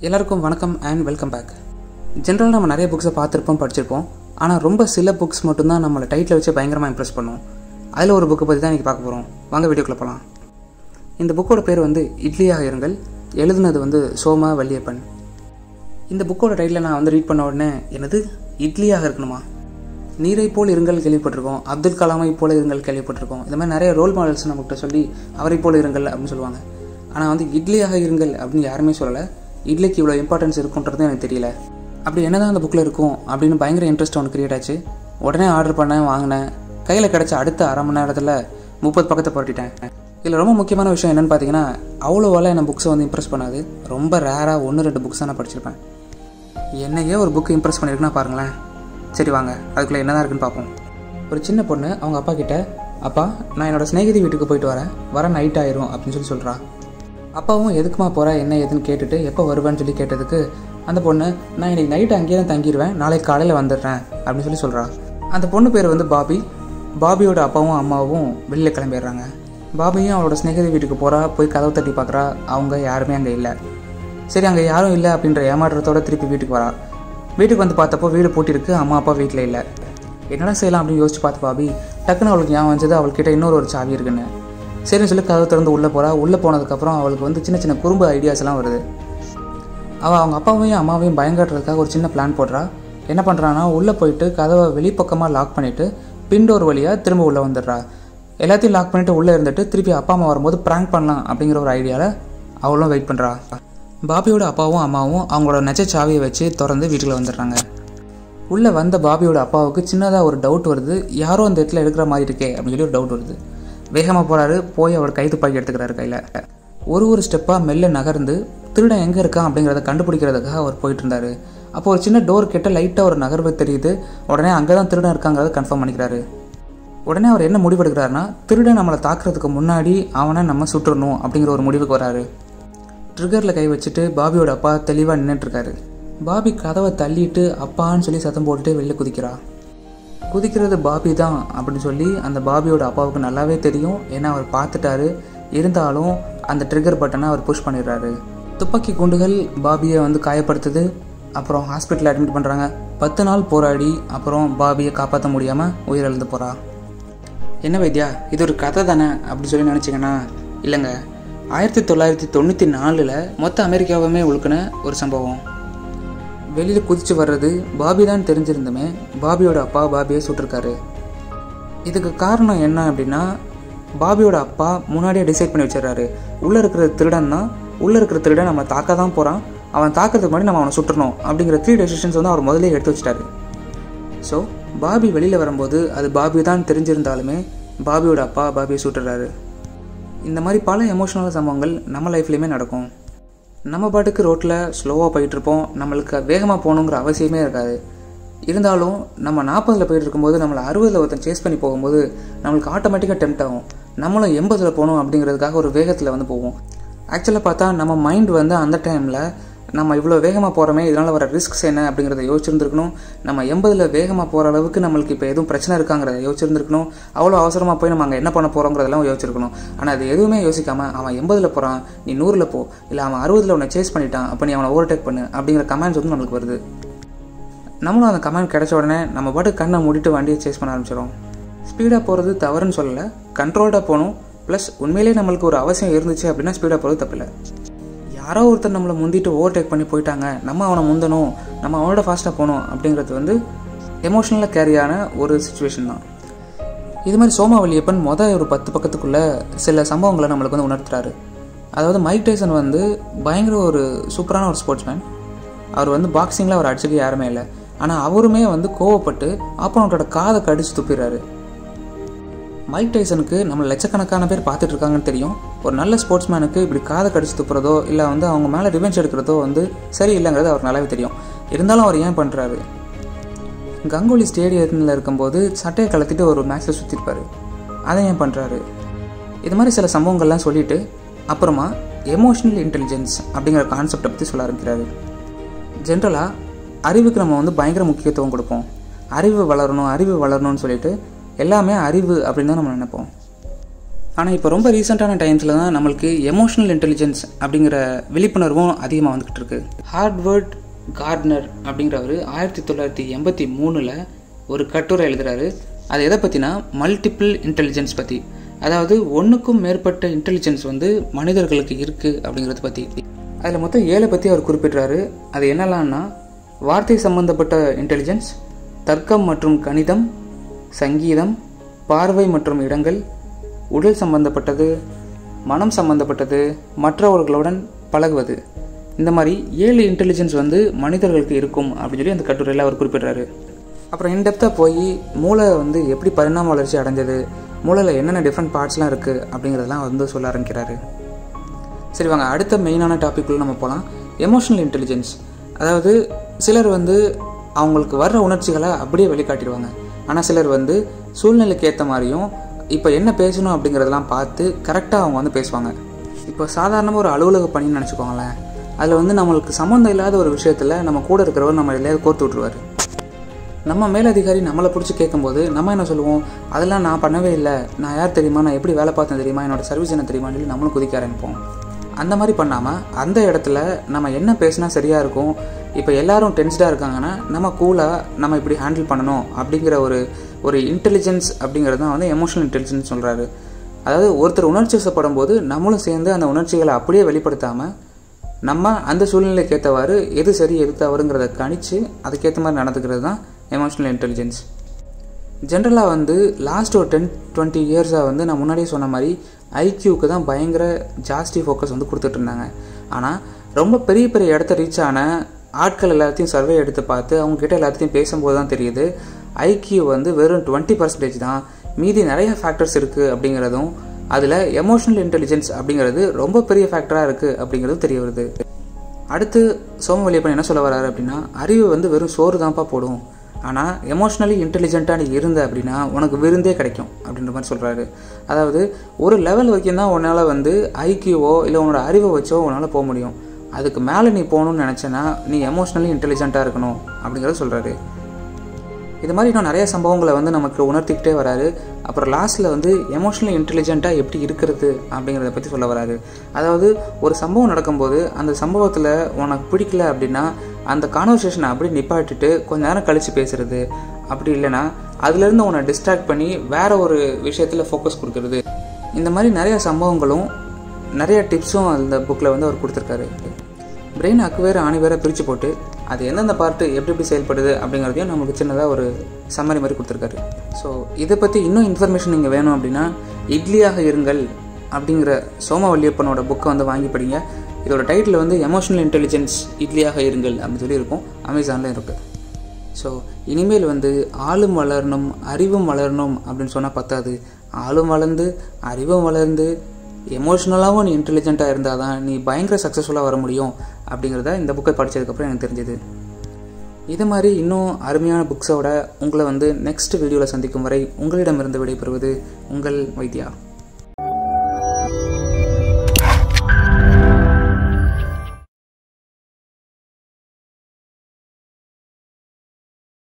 எல்லாருக்கும் வணக்கம் and welcome back ஜென்ரலாக நம்ம நிறைய புக்ஸை பார்த்துருப்போம் படிச்சிருப்போம் ஆனால் ரொம்ப சில புக்ஸ் மட்டும்தான் நம்மளை டைட்டில் வச்சு பயங்கரமாக இம்ப்ரெஸ் பண்ணும் அதில் ஒரு புக்கை பற்றி தான் இன்றைக்கி பார்க்க போகிறோம் வாங்க வீடியோக்குள்ளே போகலாம் இந்த புக்கோட பேர் வந்து இட்லியாக இருங்கள் எழுதுனது வந்து சோமா வள்ளியப்பன் இந்த புக்கோட டைட்டில் நான் வந்து ரீட் பண்ண உடனே என்னது இட்லியாக இருக்கணுமா நீரை போல் இருங்கள் கேள்விப்பட்டிருக்கோம் அப்துல் கலாமை போல இருங்கள் கேள்விப்பட்டிருக்கோம் இந்த மாதிரி நிறைய ரோல் மாடல்ஸ் நம்மகிட்ட சொல்லி அவரை போல இருங்கள் அப்படின்னு சொல்லுவாங்க ஆனால் வந்து இட்லியாக இருங்கள் அப்படின்னு யாருமே சொல்லலை இட்லிக்கு இவ்வளோ இம்பார்ட்டன்ஸ் இருக்குன்றது எனக்கு தெரியல அப்படி என்னதான் அந்த புக்கில் இருக்கும் அப்படின்னு பயங்கர இன்ட்ரெஸ்ட் ஒன்று கிரியேட் ஆச்சு உடனே ஆர்டர் பண்ணேன் வாங்கினேன் கையில் கிடச்ச அடுத்த அரை மணி நேரத்தில் முப்பது பக்கத்தை புரட்டிட்டேன் இதில் ரொம்ப முக்கியமான விஷயம் என்னென்னு பார்த்தீங்கன்னா அவ்வளோவால என்ன புக்ஸை வந்து இம்ப்ரெஸ் பண்ணாது ரொம்ப ரேராக ஒன்று ரெண்டு புக்ஸ் நான் படிச்சிருப்பேன் என்னையே ஒரு புக் இம்ப்ரெஸ் பண்ணியிருக்குன்னா பாருங்களேன் சரி வாங்க அதுக்குள்ளே என்னதான் இருக்குன்னு பார்ப்போம் ஒரு சின்ன பொண்ணு அவங்க அப்பா கிட்ட அப்பா நான் என்னோட சிநேகிதி வீட்டுக்கு போயிட்டு வரேன் வர நைட் ஆயிரும் அப்படின்னு சொல்லி சொல்கிறா அப்பாவும் எதுக்குமா போகிற என்ன ஏதுன்னு கேட்டுட்டு எப்போ வருவேன்னு சொல்லி கேட்டதுக்கு அந்த பொண்ணு நான் இன்னைக்கு நைட்டு அங்கேயே தான் தங்கிடுவேன் நாளைக்கு காலையில் வந்துடுறேன் அப்படின்னு சொல்லி சொல்கிறா அந்த பொண்ணு பேர் வந்து பாபி பாபியோட அப்பாவும் அம்மாவும் வெளியில் கிளம்பிடுறாங்க பாபியும் அவளோட சிநேகிதி வீட்டுக்கு போகிறா போய் கதவு தட்டி பார்க்குறா அவங்க யாருமே அங்கே இல்லை சரி அங்கே யாரும் இல்லை அப்படின்ற ஏமாற்றத்தோட திருப்பி வீட்டுக்கு வரா வீட்டுக்கு வந்து பார்த்தப்போ வீடு பூட்டிருக்கு அம்மா அப்பா வீட்டில் இல்லை என்னடா செய்யலாம் அப்படின்னு யோசிச்சு பார்த்து பாபி டக்குன்னு அவளுக்கு ஞாபகம் வந்தது அவள்கிட்ட இன்னொரு ஒரு சாவி இருக்குன்னு சரின்னு சொல்லி கதவு திறந்து உள்ளே போகிறா உள்ளே போனதுக்கப்புறம் அவளுக்கு வந்து சின்ன சின்ன குறும்பு ஐடியாஸ் எல்லாம் வருது அவள் அவங்க அப்பாவையும் அம்மாவையும் பயங்காட்டுறதுக்காக ஒரு சின்ன பிளான் போடுறா என்ன பண்ணுறான்னா உள்ளே போயிட்டு கதவை வெளிப்பக்கமாக லாக் பண்ணிவிட்டு பின்டோர் வழியாக திரும்ப உள்ளே வந்துடுறா எல்லாத்தையும் லாக் பண்ணிவிட்டு உள்ளே இருந்துட்டு திருப்பி அப்பா அம்மா வரும்போது ப்ராங்க் பண்ணலாம் அப்படிங்கிற ஒரு ஐடியாவில் அவளும் வெயிட் பண்ணுறா பாபியோட அப்பாவும் அம்மாவும் அவங்களோட நெச்ச சாவியை வச்சு திறந்து வீட்டுக்குள்ள வந்துடுறாங்க உள்ளே வந்த பாபியோட அப்பாவுக்கு சின்னதாக ஒரு டவுட் வருது யாரோ அந்த இடத்துல இருக்கிற மாதிரி இருக்கே அப்படின்னு சொல்லி ஒரு டவுட் வருது வேகமாக போகிறாரு போய் அவர் கை துப்பாக்கி எடுத்துக்கிறாரு கையில் ஒரு ஒரு ஸ்டெப்பாக மெல்ல நகர்ந்து திருடன் எங்கே இருக்கான் அப்படிங்கிறத கண்டுபிடிக்கிறதுக்காக அவர் போயிட்டு இருந்தாரு அப்போ ஒரு சின்ன டோர் கிட்ட லைட்டாக ஒரு நகர்வு தெரியுது உடனே அங்கே தான் திருடன் இருக்காங்கிறத கன்ஃபார்ம் பண்ணிக்கிறாரு உடனே அவர் என்ன முடிவெடுக்கிறாருன்னா திருடன் நம்மளை தாக்குறதுக்கு முன்னாடி அவனை நம்ம சுட்டுறணும் அப்படிங்கிற ஒரு முடிவுக்கு வராரு ட்ரிகரில் கை வச்சுட்டு பாபியோட அப்பா தெளிவாக நின்றுட்டுருக்காரு பாபி கதவை தள்ளிட்டு அப்பான்னு சொல்லி சத்தம் போட்டுட்டு வெளில குதிக்கிறா குதிக்கிறது பாபி தான் அப்படின்னு சொல்லி அந்த பாபியோட அப்பாவுக்கு நல்லாவே தெரியும் ஏன்னா அவர் பார்த்துட்டாரு இருந்தாலும் அந்த ட்ரிகர் பட்டனை அவர் புஷ் பண்ணிடுறாரு துப்பாக்கி குண்டுகள் பாபியை வந்து காயப்படுத்துது அப்புறம் ஹாஸ்பிட்டலில் அட்மிட் பண்ணுறாங்க பத்து நாள் போராடி அப்புறம் பாபியை காப்பாற்ற முடியாமல் உயிரிழந்து போகிறா என்ன வைத்தியா இது ஒரு கதை தானே அப்படி சொல்லி நினச்சிங்கன்னா இல்லைங்க ஆயிரத்தி தொள்ளாயிரத்தி தொண்ணூற்றி நாலில் மொத்த அமெரிக்காவுமே உழுக்கின ஒரு சம்பவம் வெளியில் குதிச்சு வர்றது பாபி தான் தெரிஞ்சிருந்துமே பாபியோட அப்பா பாபியை சுட்டிருக்காரு இதுக்கு காரணம் என்ன அப்படின்னா பாபியோட அப்பா முன்னாடியே டிசைட் பண்ணி வச்சிடறாரு உள்ளே இருக்கிற திருடன் தான் உள்ளே இருக்கிற திருடன் நம்ம தாக்க தான் போகிறான் அவன் தாக்கிறதுக்கு முன்னாடி நம்ம அவனை சுட்டுறணும் அப்படிங்கிற த்ரீ டெசிஷன்ஸ் வந்து அவர் முதல்ல எடுத்து வச்சிட்டாரு ஸோ பாபி வெளியில் வரும்போது அது பாபி தான் தெரிஞ்சிருந்தாலுமே பாபியோட அப்பா பாபியை சுட்டுறாரு இந்த மாதிரி பல எமோஷனல் சம்பவங்கள் நம்ம லைஃப்லேயுமே நடக்கும் நம்ம பாட்டுக்கு ரோட்டில் ஸ்லோவாக போயிட்டுருப்போம் நம்மளுக்கு வேகமாக போகணுங்கிற அவசியமே இருக்காது இருந்தாலும் நம்ம நாற்பதில் போயிட்டு இருக்கும்போது நம்மளை அறுபதில் ஒருத்தன் சேஸ் பண்ணி போகும்போது நம்மளுக்கு ஆட்டோமேட்டிக்காக டெம்ட் ஆகும் நம்மளும் எண்பதில் போகணும் அப்படிங்கிறதுக்காக ஒரு வேகத்தில் வந்து போவோம் ஆக்சுவலாக பார்த்தா நம்ம மைண்ட் வந்து அந்த டைமில் நம்ம இவ்வளோ வேகமாக போகிறோமே இதனால் வர ரிஸ்க்ஸ் என்ன அப்படிங்கிறத யோசிச்சிருந்துருக்கணும் நம்ம எண்பதில் வேகமாக போகிற அளவுக்கு நம்மளுக்கு இப்போ எதுவும் பிரச்சனை இருக்காங்கிறத யோசிச்சிருந்துருக்கணும் அவ்வளோ அவசரமாக போய் நம்ம அங்கே என்ன பண்ண போகிறோங்கிறதெல்லாம் யோசிச்சிருக்கணும் ஆனால் அது எதுவுமே யோசிக்காமல் அவன் எண்பதில் போகிறான் நீ நூறில் போ இல்லை அவன் அறுபதில் உன்னை சேஸ் பண்ணிட்டான் அப்போ நீ அவனை ஓவர்டேக் பண்ணு அப்படிங்கிற கமெண்ட்ஸ் வந்து நம்மளுக்கு வருது நம்மளும் அந்த கமெண்ட் கிடைச்ச உடனே நம்ம பாட்டு கண்ணை மூடிட்டு வண்டியை சேஸ் பண்ண ஆரம்பிச்சிடும் ஸ்பீடாக போகிறது தவறுன்னு சொல்லலை கண்ட்ரோல்டாக போகணும் ப்ளஸ் உண்மையிலேயே நம்மளுக்கு ஒரு அவசியம் இருந்துச்சு அப்படின்னா ஸ்பீடாக போகிறது தப்பில்லை யாரோ ஒருத்தர் நம்மளை முந்திட்டு ஓவர்டேக் பண்ணி போயிட்டாங்க நம்ம அவனை முந்தணும் நம்ம அவனோட ஃபாஸ்ட்டாக போகணும் அப்படிங்கிறது வந்து எமோஷ்னலாக கேரியான ஒரு சுச்சுவேஷன் தான் இது மாதிரி சோமாவளியப்பன் மொதல் ஒரு பத்து பக்கத்துக்குள்ளே சில சம்பவங்களை நம்மளுக்கு வந்து உணர்த்துறாரு அதாவது மைக் டைசன் வந்து பயங்கர ஒரு சூப்பரான ஒரு ஸ்போர்ட்ஸ்மேன் அவர் வந்து பாக்ஸிங்கில் அவர் அடிச்சுக்க யாருமே இல்லை ஆனால் அவருமே வந்து கோவப்பட்டு ஆப்போனோட்டோட காதை கடிச்சு துப்பிடுறாரு மைக் டைசனுக்கு நம்ம லட்சக்கணக்கான பேர் பார்த்துட்டு இருக்காங்கன்னு தெரியும் ஒரு நல்ல ஸ்போர்ட்ஸ்மேனுக்கு இப்படி காதை கடிச்சு துப்புறதோ இல்லை வந்து அவங்க மேலே ரிவெஞ்ச் எடுக்கிறதோ வந்து சரி இல்லைங்கிறது அவருக்கு நல்லாவே தெரியும் இருந்தாலும் அவர் ஏன் பண்ணுறாரு கங்குலி ஸ்டேடியத்தில் இருக்கும்போது சட்டையை கலத்திட்டு ஒரு மேட்ச்சில் சுற்றிருப்பார் அதை ஏன் பண்ணுறாரு இது மாதிரி சில சம்பவங்கள்லாம் சொல்லிவிட்டு அப்புறமா எமோஷ்னல் இன்டெலிஜென்ஸ் அப்படிங்கிற கான்செப்டை பற்றி சொல்ல ஆரம்பிக்கிறாரு ஜென்ரலாக அறிவுக்கு நம்ம வந்து பயங்கர முக்கியத்துவம் கொடுப்போம் அறிவு வளரணும் அறிவு வளரணும்னு சொல்லிட்டு எல்லாமே அறிவு அப்படின்னு தான் நம்ம நினைப்போம் ஆனால் இப்போ ரொம்ப ரீசெண்டான டைம்ஸில் தான் நம்மளுக்கு எமோஷனல் இன்டெலிஜென்ஸ் அப்படிங்கிற விழிப்புணர்வும் அதிகமாக வந்துக்கிட்டு இருக்கு ஹார்ட்வர்ட் கார்ட்னர் அப்படிங்கிறவர் ஆயிரத்தி தொள்ளாயிரத்தி எண்பத்தி மூணில் ஒரு கட்டுரை எழுதுறாரு அது எதை பற்றினா மல்டிபிள் இன்டெலிஜென்ஸ் பற்றி அதாவது ஒன்றுக்கும் மேற்பட்ட இன்டெலிஜென்ஸ் வந்து மனிதர்களுக்கு இருக்குது அப்படிங்கிறத பற்றி அதில் மொத்தம் ஏழை பற்றி அவர் குறிப்பிட்றாரு அது என்னெல்லாம்னா வார்த்தை சம்பந்தப்பட்ட இன்டெலிஜென்ஸ் தர்க்கம் மற்றும் கணிதம் சங்கீதம் பார்வை மற்றும் இடங்கள் உடல் சம்பந்தப்பட்டது மனம் சம்பந்தப்பட்டது மற்றவர்களுடன் பழகுவது இந்த மாதிரி ஏழு இன்டெலிஜென்ஸ் வந்து மனிதர்களுக்கு இருக்கும் அப்படின்னு சொல்லி அந்த கட்டுரையில் அவர் குறிப்பிட்றாரு அப்புறம் இன்டெப்த்தாக போய் மூளை வந்து எப்படி பரிணாம வளர்ச்சி அடைஞ்சது மூளையில் என்னென்ன டிஃப்ரெண்ட் பார்ட்ஸ்லாம் இருக்குது அப்படிங்கிறதெல்லாம் வந்து சொல்ல ஆரம்பிக்கிறாரு சரி வாங்க அடுத்த மெயினான டாபிக்குள்ளே நம்ம போகலாம் எமோஷனல் இன்டெலிஜென்ஸ் அதாவது சிலர் வந்து அவங்களுக்கு வர்ற உணர்ச்சிகளை அப்படியே வெளிக்காட்டிடுவாங்க ஆனால் சிலர் வந்து சூழ்நிலைக்கு ஏற்ற மாதிரியும் இப்போ என்ன பேசணும் அப்படிங்கிறதெல்லாம் பார்த்து கரெக்டாக அவங்க வந்து பேசுவாங்க இப்போ சாதாரணமாக ஒரு அலுவலக பணின்னு நினச்சிக்கோங்களேன் அதில் வந்து நம்மளுக்கு சம்மந்தம் இல்லாத ஒரு விஷயத்தில் நம்ம கூட இருக்கிறவர் நம்ம எல்லையாவது கோர்த்து விட்ருவார் நம்ம மேலதிகாரி நம்மளை பிடிச்சி கேட்கும்போது நம்ம என்ன சொல்லுவோம் அதெல்லாம் நான் பண்ணவே இல்லை நான் யார் தெரியுமா நான் எப்படி வேலை பார்த்தேன் தெரியுமா என்னோட சர்வீஸ் என்ன தெரியுமான்னு சொல்லி நம்மளும் குதிக்க ஆரம்பிப்போம் அந்த மாதிரி பண்ணாமல் அந்த இடத்துல நம்ம என்ன பேசினா சரியாக இருக்கும் இப்போ எல்லாரும் டென்ஸ்டாக இருக்காங்கன்னா நம்ம கூலாக நம்ம இப்படி ஹேண்டில் பண்ணணும் அப்படிங்கிற ஒரு ஒரு இன்டெலிஜென்ஸ் அப்படிங்கிறது தான் வந்து எமோஷனல் இன்டெலிஜென்ஸ் சொல்கிறாரு அதாவது ஒருத்தர் உணர்ச்சி வசப்படும் போது நம்மளும் சேர்ந்து அந்த உணர்ச்சிகளை அப்படியே வெளிப்படுத்தாமல் நம்ம அந்த சூழ்நிலைக்கு ஏற்றவாறு எது சரி எது தவறுங்கிறத கணிச்சு அதுக்கேற்ற மாதிரி நடந்துக்கிறது தான் எமோஷனல் இன்டெலிஜென்ஸ் ஜென்ரலாக வந்து லாஸ்ட் ஒரு டென் டுவெண்ட்டி இயர்ஸாக வந்து நான் முன்னாடியே சொன்ன மாதிரி ஐக்யூக்கு தான் பயங்கர ஜாஸ்தி ஃபோக்கஸ் வந்து கொடுத்துட்டு இருந்தாங்க ஆனால் ரொம்ப பெரிய பெரிய இடத்த ரீச் ஆன ஆட்கள் எல்லாத்தையும் சர்வே எடுத்து பார்த்து அவங்கக்கிட்ட எல்லாத்தையும் பேசும்போது தான் தெரியுது ஐக்யூ வந்து வெறும் டுவெண்ட்டி பர்சன்டேஜ் தான் மீதி நிறைய ஃபேக்டர்ஸ் இருக்குது அப்படிங்கிறதும் அதில் எமோஷனல் இன்டெலிஜென்ஸ் அப்படிங்கிறது ரொம்ப பெரிய ஃபேக்டராக இருக்குது அப்படிங்கிறது தெரிய வருது அடுத்து சோமவெளியப்பன் என்ன சொல்ல வர்றாரு அப்படின்னா அறிவு வந்து வெறும் சோறு தான்ப்பா போடும் ஆனால் எமோஷ்னலி இன்டெலிஜென்ட்டாக நீ இருந்த அப்படின்னா உனக்கு விருந்தே கிடைக்கும் அப்படின்ற மாதிரி சொல்கிறாரு அதாவது ஒரு லெவல் வரைக்கும் தான் உன்னால் வந்து ஐக்கியூவோ இல்லை உன்னோட அறிவை வச்சோ உன்னால் போக முடியும் அதுக்கு மேலே நீ போகணும்னு நினச்சேன்னா நீ எமோஷ்னலி இன்டெலிஜென்ட்டாக இருக்கணும் அப்படிங்கிறத சொல்கிறாரு இது மாதிரி இன்னும் நிறைய சம்பவங்களை வந்து நமக்கு உணர்த்திக்கிட்டே வராரு அப்புறம் லாஸ்ட்டில் வந்து எமோஷனலி இன்டெலிஜென்ட்டாக எப்படி இருக்கிறது அப்படிங்கிறத பற்றி சொல்ல வராரு அதாவது ஒரு சம்பவம் நடக்கும்போது அந்த சம்பவத்தில் உனக்கு பிடிக்கல அப்படின்னா அந்த கான்வர்சேஷனை அப்படியே நிப்பாட்டிட்டு கொஞ்ச நேரம் கழித்து பேசுறது அப்படி இல்லைன்னா அதுலேருந்து உன்னை டிஸ்ட்ராக்ட் பண்ணி வேற ஒரு விஷயத்தில் ஃபோக்கஸ் கொடுக்கறது இந்த மாதிரி நிறைய சம்பவங்களும் நிறைய டிப்ஸும் அந்த புக்கில் வந்து அவர் கொடுத்துருக்காரு பிரெயின் அக்கு வேறு ஆணி வேற பிரித்து போட்டு அது எந்தெந்த பார்ட்டு எப்படி எப்படி செயல்படுது அப்படிங்கிறதையும் நமக்கு சின்னதாக ஒரு சம்மரி மாதிரி கொடுத்துருக்காரு ஸோ இதை பற்றி இன்னும் இன்ஃபர்மேஷன் நீங்கள் வேணும் அப்படின்னா இட்லியாக இருங்கள் அப்படிங்கிற சோமவல்லியப்பனோட புக்கை வந்து வாங்கி படிங்க இதோட டைட்டில் வந்து எமோஷனல் இன்டெலிஜென்ஸ் இட்லியாக இருங்கள் அப்படின்னு சொல்லி இருக்கும் அமேசானில் இருக்குது ஸோ இனிமேல் வந்து ஆளும் வளரணும் அறிவும் வளரணும் அப்படின்னு சொன்னால் பத்தாது ஆளும் வளர்ந்து அறிவும் வளர்ந்து எமோஷ்னலாகவும் நீ இன்டெலிஜென்ட்டாக இருந்தால் தான் நீ பயங்கர சக்ஸஸ்ஃபுல்லாக வர முடியும் அப்படிங்கிறத இந்த புக்கை படித்ததுக்கப்புறம் எனக்கு தெரிஞ்சது இது மாதிரி இன்னும் அருமையான புக்ஸோட உங்களை வந்து நெக்ஸ்ட் வீடியோவில் சந்திக்கும் வரை உங்களிடமிருந்து விடைபெறுவது உங்கள் வைத்தியா